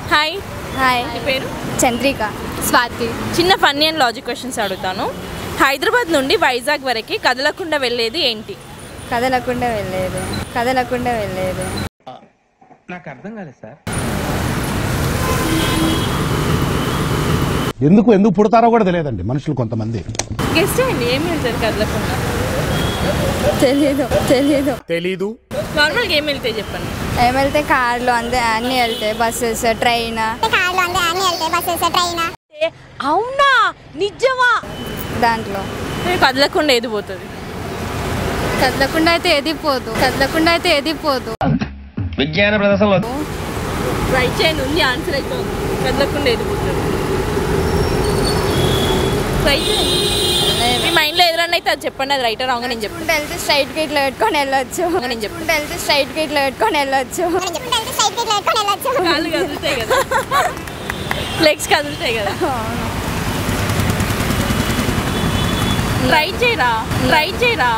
Hi hi మీ పేరు చంద్రిక స్వాతి చిన్న ఫన్నీ అండ్ లాజిక్ క్వశ్చన్స్ అడుగుతాను హైదరాబాద్ నుండి వైజాగ్ వరకు కదలకుండా వెళ్ళేది ఏంటి కదలకుండా వెళ్ళేది కదలకుండా వెళ్ళేది నాకు అర్థం కాలేదు సార్ ఎందుకు ఎందుకు పుడతారో కూడా తెలియదండి మనుషులు కొంతమంది గెస్ట్ చేయండి ఏం వెళ్తారు కదలకుండా తెలీదు తెలీదు తెలీదు నార్మల్గా ఏం వెళ్తాయి చెప్పండి ఏం వెళ్తే కార్లు అంతే అన్నీ వెళ్తాయి బస్సెస్ ట్రైన్ కార్లు అంతే అన్ని వెళ్తాయి బస్సెస్ ట్రైన్ అవునా నిజమా దాంట్లో కదలకుండా ఏది పోతుంది కదలకుండా అయితే ఏది పోదు కదలకుండా అయితే ఏది పోదు విజ్ఞాన ప్రదర్శనలో ట్రై చేయండి ఉంది ఆన్సర్ అయితే ఉంది కదలకుండా ఏది పోతుంది ట్రై చేయండి మీ మైండ్లో ఎదురన్నా అయితే అది చెప్పండి అది రైటర్ రాంగ్ నేను చెప్పండి నడుచుకుంటూ వెళ్తే స్ట్రైట్ గా ఇట్లా పెట్టుకొని వెళ్ళొచ్చు నేను చెప్పు. నడుచుకుంటూ వెళ్తే స్ట్రైట్ గా ఇట్లా పెట్టుకొని వెళ్ళొచ్చు మనం చెప్పుకుంటే సైడ్ కి పెట్టుకొని వెళ్ళొచ్చు కాళ్ళు కదులుతాయి కదా లెగ్స్ కదులుతాయి కదా ట్రై చేయరా ట్రై చేయరా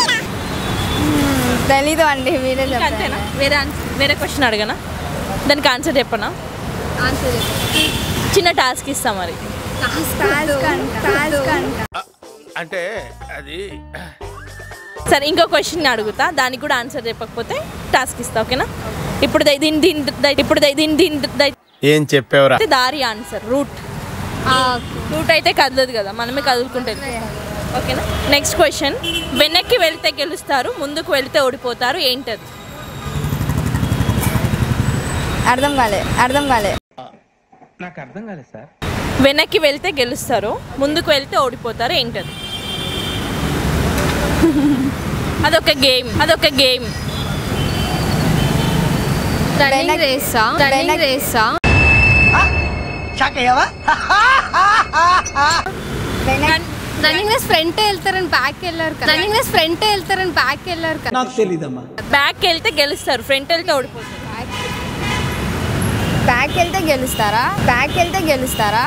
తెలీదు అండి మీరే ఇంకా అంతేనా చెప్పండి వేరే ఆన్సర్ వేరే క్వశ్చన్ అడగనా దానికి ఆన్సర్ చెప్పనా ఆన్సర్ చిన్న టాస్క్ ఇస్తా మరి అంటే అది సరే ఇంకో క్వశ్చన్ అడుగుతా దానికి కూడా ఆన్సర్ చెప్పకపోతే టాస్క్ ఇస్తా ఓకేనా ఇప్పుడు దై- దీని దీని దై- ఇప్పుడు దై- దీని దీని దై- ఏం చెప్పావురా అయితే దారి ఆన్సర్ రూట్ రూట్ అయితే కదలదు కదా మనమే కదులుకుంటే ఓకేనా నెక్స్ట్ క్వశ్చన్ వెనక్కి వెళ్తే గెలుస్తారు ముందుకు వెళ్తే ఓడిపోతారు ఏంటది అర్థం కాలే అర్థం కాలే నాకు అర్థం కాలేదు సార్ వెనక్కి వెళ్తే గెలుస్తారు ముందుకు వెళ్తే ఓడిపోతారు ఏంటది అదొక గేమ్ అదొక గేమ్ రన్నింగ్ రేసా రన్నింగ్ రేసా రన్నింగ్ రేస్ ఫ్రంట్ వెళ్తారని బ్యాక్ వెళ్ళారు కదా రన్నింగ్ రేస్ ఫ్రంట్ వెళ్తారని బ్యాక్ వెళ్ళారు కదా బ్యాక్ వెళ్తే గెలుస్తారు ఫ్రంట్ వెళ్తే ఓడిపోతారు బ్యాక్ వెళ్తే గెలుస్తారా బ్యాక్ వెళ్తే గెలుస్తారా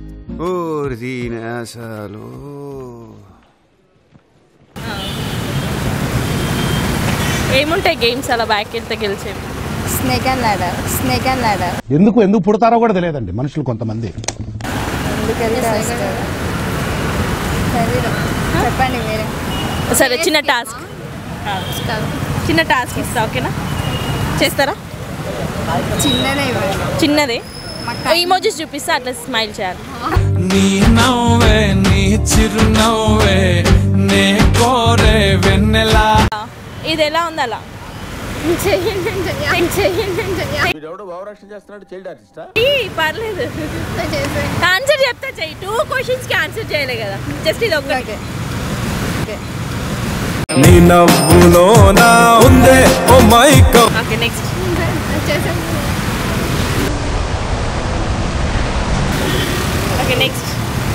ఏముంటాయి గేమ్స్ అలా బ్యాక్ వెళ్తే గెలిచేవి snake and ladder snake and ladder ఎందుకు ఎందుకు పుడతారో కూడా తెలియదండి మనుషులు కొంతమంది ఎందుకు వెళ్తే వస్తారు తెలీదు చెప్పండి మీరే సరే చిన్న టాస్క్ చిన్న టాస్క్ ఇస్తా ఓకేనా చేస్తారా చిన్నదే ఇవ్వండి చిన్నదే ఈమోజెస్ చూపిస్తే అట్లా స్మైల్ చేయాలి నీ నవ్వే నీ చిరునవ్వే నే కోరే వెన్నెలా ఇది ఎలా ఉంది అలా చెయ్యండి చెయ్యండి చెయ్యండి వీడెవడో భావరక్షణ చేస్తున్నాడు చైల్డ్ ఆర్టిస్టా ఈ, పర్లేదు ఆన్సర్ చెప్తా చెయ్యి టూ క్వశ్చన్స్ కి ఆన్సర్ చేయలే కదా జస్ట్ ఇది ఒక్కటి ఓకే నీ నవ్వులో నా ఉందే ఓ మైకం ఓకే నెక్స్ట్ ఓకే నెక్స్ట్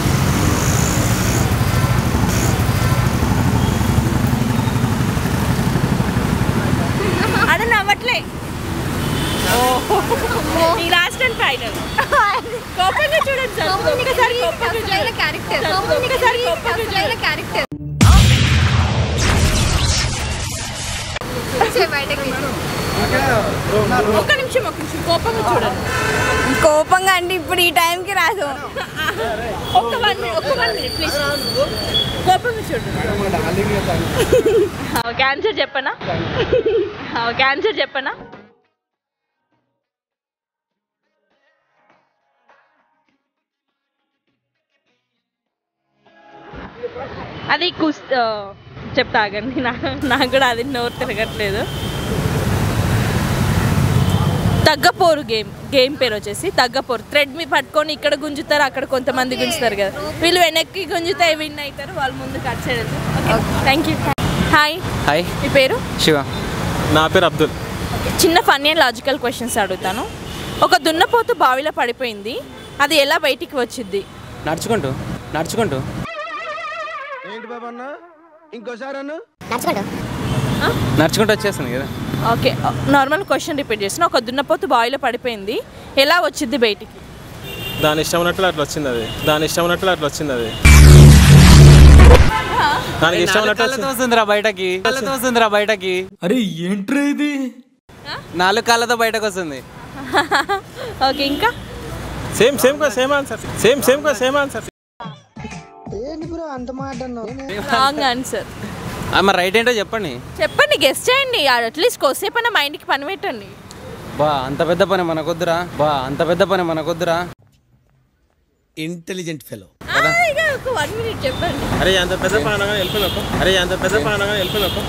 అదే నవ్వట్లే ఈ లాస్ట్ అండ్ ఫైనల్ కోపంగా చూడండి సార్ ఒక్కసారి కోపంగా చూడండి క్యారెక్టర్ ఒక్కసారి కోపంగా చూడండి క్యారెక్టర్ బయటకి ఒక్క నిమిషం ఒక్క నిమిషం కోపంగా చూడండి కోపంగా అంటే ఇప్పుడు ఈ టైంకి రాదు ఒక్క వన్ మినిట్ ఒక్క వన్ మినిట్ ప్లీజ్ కోపంగా చూడండి ఓకే ఆన్సర్ చెప్పనా ఓకే ఆన్సర్ చెప్పనా అది కుస్ ఆ, చెప్తా ఆగండి నాకు నాకు కూడా అది నోరు తిరగట్లేదు తగ్గపోరు గేమ్ గేమ్ పేరు వచ్చేసి తగ్గపోరు థ్రెడ్ మీ పట్టుకొని ఇక్కడ గుంజుతారు అక్కడ కొంతమంది గుంజుతారు కదా వీళ్ళు వెనక్కి గుంజుతే విన్ అవుతారు వాళ్ళు ముందు కట్ చేయడం థ్యాంక్ యూ హాయ్ హాయ్ మీ పేరు శివ నా పేరు అబ్దుల్ చిన్న ఫన్నీ అండ్ లాజికల్ క్వశ్చన్స్ అడుగుతాను ఒక దున్నపోతు బావిలో పడిపోయింది అది ఎలా బయటికి వచ్చింది నడుచుకుంటూ నడుచుకుంటూ ఏంటి బాబా అన్న ఇంకోసారి అన్న నడుచుకుంటూ నడుచుకుంటూ వచ్చేస్తుంది కదా ఓకే నార్మల్ క్వశ్చన్ రిపీట్ చేసిన ఒక దున్నపోతు బావిలో పడిపోయింది ఎలా వచ్చింది బయటికి దాని ఇష్టం ఉన్నట్లు అట్లా వచ్చింది అది దాని ఇష్టం ఉన్నట్లు అట్లా వచ్చింది అది దానికి ఇష్టం ఉన్నట్లు కాళ్ళతో వస్తుందిరా బయటకి కాళ్ళతో వస్తుందిరా బయటకి అరే ఏంట్రా ఇది నాలుగు కాళ్ళతో బయటకు వస్తుంది ఓకే ఇంకా సేమ్ సేమ్ కూడా సేమ్ ఆన్సర్ సేమ్ సేమ్ కూడా సేమ్ ఆన్సర్ రాంగ్ ఆన్సర్ మరి రైట్ ఏంటో చెప్పండి చెప్పండి గెస్ట్ చేయండి అట్లీస్ట్ కొద్దిసేపు అయినా మైండ్కి పని పెట్టండి బా అంత పెద్ద పని మనకొద్దురా బా అంత పెద్ద పని మనకొద్దురా ఇంటెలిజెంట్ ఫెలో ఆ, ఇక ఒక వన్ మినిట్ చెప్పండి అరే అంత పెద్ద పానగా వెళ్ళిపోయినప్పు అరే అంత పెద్ద పానగా వెళ్ళిపోయినప్పు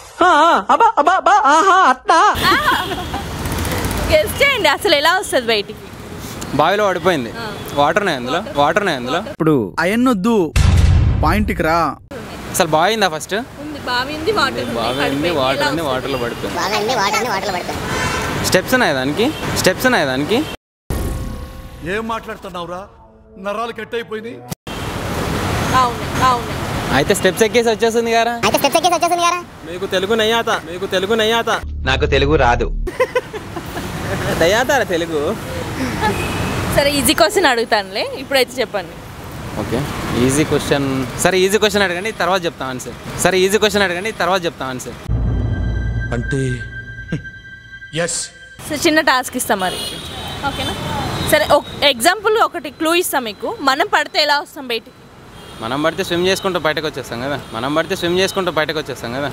గెస్ట్ చేయండి అసలు ఎలా వస్తుంది బయటికి బావిలో పడిపోయింది వాటర్ ఉన్నాయి అందులో వాటర్ ఉన్నాయి అందులో ఇప్పుడు అయన్నొద్దు పాయింట్కి రా అసలు బాగుందా ఫస్ట్ ఉంది బావి ఉంది వాటర్ బాగుంది వాటర్ ఉంది వాటర్లో పడిపోయింది బాగుంది వాటర్ వాటర్ పడతాయి స్టెప్స్ ఉన్నాయి దానికి స్టెప్స్ ఉన్నాయి దానికి ఏం మాట్లాడుతున్నావురా నరాలు కట్ అయిపోయింది అవును అవును అయితే స్టెప్స్ ఎక్కేసి వచ్చేస్తుంది కదా అయితే స్టెప్స్ ఎక్కేసి వచ్చేసింది కదా మీకు తెలుగు నయ్యాత మీకు తెలుగు నయ్యాత నాకు తెలుగు రాదు దయ్యాతారా తెలుగు సరే ఈజీ క్వశ్చన్ అడుగుతానులే ఇప్పుడైతే చెప్పండి ఓకే ఈజీ క్వశ్చన్ సరే ఈజీ క్వశ్చన్ అడగండి తర్వాత చెప్తాం ఆన్సర్ సరే ఈజీ క్వశ్చన్ అడగండి తర్వాత చెప్తాం ఆన్సర్ అంటే ఎస్ సో చిన్న టాస్క్ ఇస్తాం మరి ఓకేనా సరే ఎగ్జాంపుల్ ఒకటి క్లూ ఇస్తాం మీకు మనం పడితే ఎలా వస్తాం బయటికి మనం పడితే స్విమ్ చేసుకుంటూ బయటకు వచ్చేస్తాం కదా మనం పడితే స్విమ్ చేసుకుంటూ బయటకు వచ్చేస్తాం కదా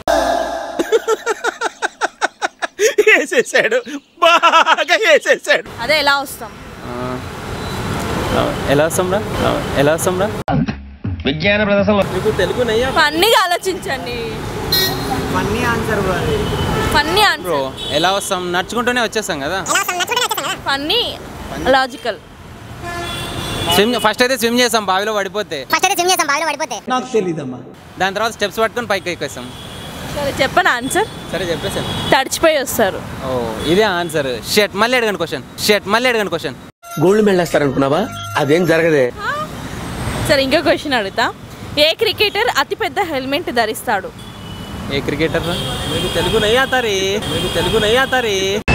వేసేసాడు బాగా వేసేసాడు అదే ఎలా వస్తాం ఆ, ఆ, ఎలా వస్తాం రా ఆ, ఎలా వస్తాం రా విజ్ఞాన ప్రదర్శనలో మీకు తెలుగు నయ్యా ఫన్నీగా ఆలోచించండి ఫన్నీ బ్రో ఆన్సర్ ఎలా వస్తాం నడుచుకుంటూనే వచ్చేస్తాం కదా ఫన్నీ లాజికల్ స్విమ్ ఫస్ట్ అయితే స్విమ్ చేస్తాం బావిలో పడిపోతే ఫస్ట్ అయితే జిమ్ చేసాం బావిలో పడిపోతే దాని తర్వాత స్టెప్స్ పట్టుకొని పైకి ఎక్కేస్తాం సరే చెప్పను ఆన్సర్ సరే చెప్పేసాను తడిచిపోయి వస్తారు ఓ ఇదే ఆన్సర్ షర్ట్ మళ్ళీ అడగండి క్వశ్చన్ షర్ట్ మళ్ళీ అడగండి క్వశ్చన్ గోల్డ్ మెళ్ళేస్తారనుకున్నావా అదేం జరగదే సరే ఇంకో క్వశ్చన్ అడుగుతా ఏ క్రికెటర్ అతిపెద్ద హెల్మెట్ ధరిస్తాడు ఏ క్రికెటర్ మీకు తెలుగు నయ్యాతారి మీకు తెలుగు నయ్యాతారి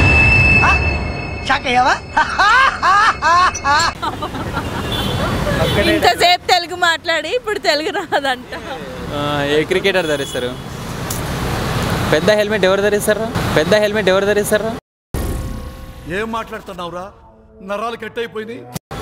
ఇంతసేపు తెలుగు మాట్లాడి ఇప్పుడు తెలుగు రాదంట ఏ క్రికెటర్ ధరిస్తారు పెద్ద హెల్మెట్ ఎవరు ధరిస్తారా పెద్ద హెల్మెట్ ఎవరు ధరిస్తారా ఏం మాట్లాడుతున్నావురా నరాలు కట్ అయిపోయింది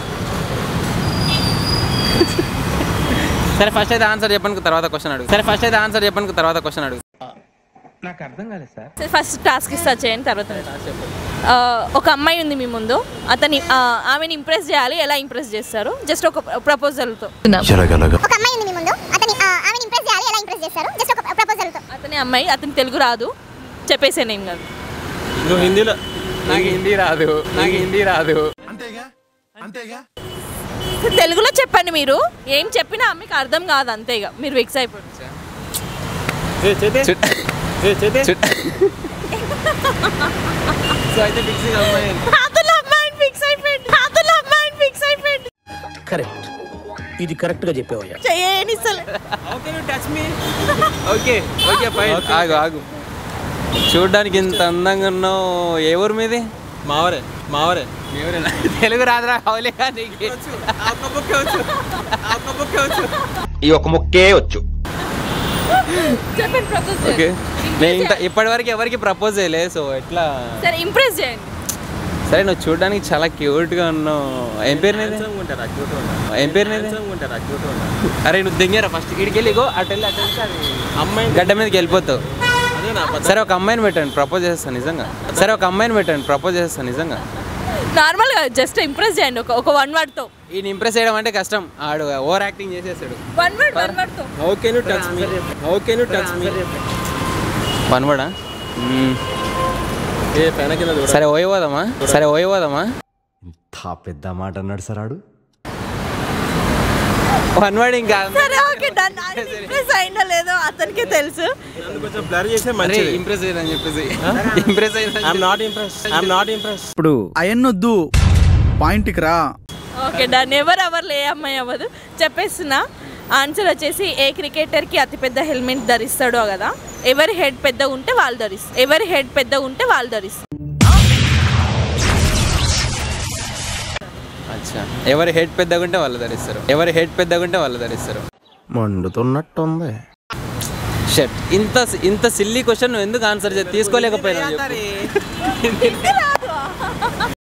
సరే ఫస్ట్ అయితే ఆన్సర్ చెప్పడానికి తర్వాత క్వశ్చన్ అడుగు సరే ఫస్ట్ అయితే ఆన్సర్ చెప్పడానికి తర్వాత క్వశ్చన్ అడుగు నాకు అర్థం కాలేదు సార్ సరే ఫస్ట్ టాస్క్ ఇస్తా చేయండి తర్వాత ఆ, ఒక అమ్మాయి ఉంది మీ ముందు అతని ఆ, ఆమెను ఇంప్రెస్ చేయాలి ఎలా ఇంప్రెస్ చేస్తారు జస్ట్ ఒక ప్రపోజల్తో ఒక అమ్మాయి ఉంది మీ ముందు అతని ఆ, ఆమెను ఇంప్రెస్ చేయాలి ఎలా ఇంప్రెస్ చేస్తారు జస్ట్ ఒక ప్రపోజల్ తో అతని అమ్మాయి అతని తెలుగు రాదు చెప్పేసే నేను కాదు నువ్వు హిందీలో నాకు హిందీ రాదు నాకు హిందీ రాదు అంతేగా అంతేగా తెలుగులో చెప్పండి మీరు ఏం చెప్పినా ఆమెకు అర్థం కాదు అంతేగా మీరు ఫిక్స్ అయిపోండి ఏ చేతే చుట్- ఏ చేతే చుట్- సో అయితే ఫిక్సింగ్ అమ్మాయి అతని అమ్మాయిని ఫిక్స్ అయిపోయింది అతని అమ్మాయిని ఫిక్స్ అయిపోయింది కరెక్ట్ ఇది కరెక్ట్ గా చెప్పావయ్యా చేయని ఓకే ఓకే ఫైన్ ఆగు ఆగు చూడ్డానికి ఇంత అందంగా ఉన్నావు ఏ ఊరు మీది మావరే మావరే ఎవరైనా తెలుగు రాదురా అవులేగా నీకు ఈ ఒక ముక్కే వచ్చు చెప్పండి ప్రపోజ్ ఓకే నేను ఇంత ఇప్పటి వరకు ఎవరికి ప్రపోజ్ చేయలే సో ఎట్లా సరే ఇంప్రెస్ చేయండి సరే నువ్వు చూడడానికి చాలా క్యూట్ గా ఉన్నావు ఏం పేరు నీది ఉంటారా క్యూట్ ఏం పేరు నీది ఉంటారా క్యూట్ అరే నువ్వు దిగారా ఫస్ట్ ఇక్కడికి వెళ్ళి గో అటు వెళ్ళి అటు వెళ్తే అది అమ్మాయి గడ్డ మీదకి వెళ్ళిపోతావు అదే నా పద్ధతి. సరే ఒక అమ్మాయిని పెట్టండి ప్రపోజ్ చేస్తాను నిజంగా సరే ఒక అమ్మాయిని పెట్టండి ప్రపోజ్ చేస్తాను నిజంగా నార్మల్గా జస్ట్ ఇంప్రెస్ చేయండి ఒక ఒక వన్ వర్డ్తో ఈయన ఇంప్రెస్ చేయడం అంటే కష్టం ఆడు ఓవర్ యాక్టింగ్ చేసేస్తాడు వన్ వర్డ్ వన్ వర్డ్తో how can you touch me how can you touch me పనబడా ఏ పెన కింద చూడ సరే ఓయి పోదామా సరే ఓయి పోదామా పెద్ద మాట అన్నాడు సార్ ఆడు వన్ వర్డ్ ఇంకా సరే ఓకే డన్ ఇంప్రెస్ అయిందో లేదో అతనికే తెలుసు నన్ను కొంచెం బ్లర్ చేస్తే అరే మంచిది ఇంప్రెస్ అయ్యిందని చెప్పేసి ఇంప్రెస్ ఐఎమ్ అయ్యిందని not impress I'm not impress ఇప్పుడు అయన్నొద్దు పాయింట్కి రా ఓకే డన్ ఎవరు ఎవరు ఏ అమ్మాయి అవ్వదు చెప్పేస్తున్నా ఆన్సర్ వచ్చేసి ఏ క్రికెటర్కి అతిపెద్ద హెల్మెట్ ధరిస్తాడో కదా ఎవరి హెడ్ పెద్ద ఉంటే వాళ్ళు ధరిస్తారు ఎవరి హెడ్ పెద్ద ఉంటే వాళ్ళు ధరిస్తారు అచ్చా ఎవరి హెడ్ పెద్దగా ఉంటే వాళ్ళు ధరిస్తారు ఎవరి హెడ్ పెద్దగా ఉంటే వాళ్ళు ధరిస్తారు మండుతున్నట్టుంది షర్ట్ ఇంత ఇంత సిల్లీ క్వశ్చన్ నువ్వు ఎందుకు ఆన్సర్ తీసుకోలేకపోయినా చెప్పు